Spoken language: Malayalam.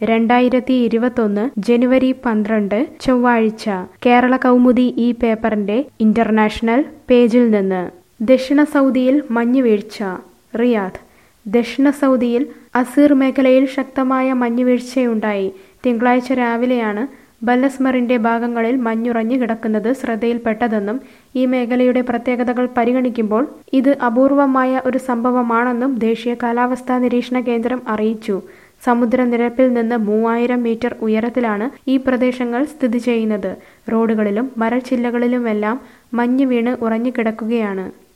രണ്ടായിരത്തി ഇരുപത്തൊന്ന് ജനുവരി പന്ത്രണ്ട് ചൊവ്വാഴ്ച കേരള കൗമുദി ഈ പേപ്പറിന്റെ ഇന്റർനാഷണൽ പേജിൽ നിന്ന് ദക്ഷിണ സൗദിയിൽ മഞ്ഞുവീഴ്ച റിയാദ് ദക്ഷിണ സൗദിയിൽ അസീർ മേഖലയിൽ ശക്തമായ മഞ്ഞുവീഴ്ചയുണ്ടായി തിങ്കളാഴ്ച രാവിലെയാണ് ബല്ലസ്മറിന്റെ ഭാഗങ്ങളിൽ മഞ്ഞുറഞ്ഞു കിടക്കുന്നത് ശ്രദ്ധയിൽപ്പെട്ടതെന്നും ഈ മേഖലയുടെ പ്രത്യേകതകൾ പരിഗണിക്കുമ്പോൾ ഇത് അപൂർവമായ ഒരു സംഭവമാണെന്നും ദേശീയ കാലാവസ്ഥാ നിരീക്ഷണ കേന്ദ്രം അറിയിച്ചു സമുദ്രനിരപ്പിൽ നിന്ന് മൂവായിരം മീറ്റർ ഉയരത്തിലാണ് ഈ പ്രദേശങ്ങൾ സ്ഥിതി ചെയ്യുന്നത് റോഡുകളിലും മരച്ചില്ലകളിലുമെല്ലാം മഞ്ഞ് വീണ് ഉറഞ്ഞുകിടക്കുകയാണ്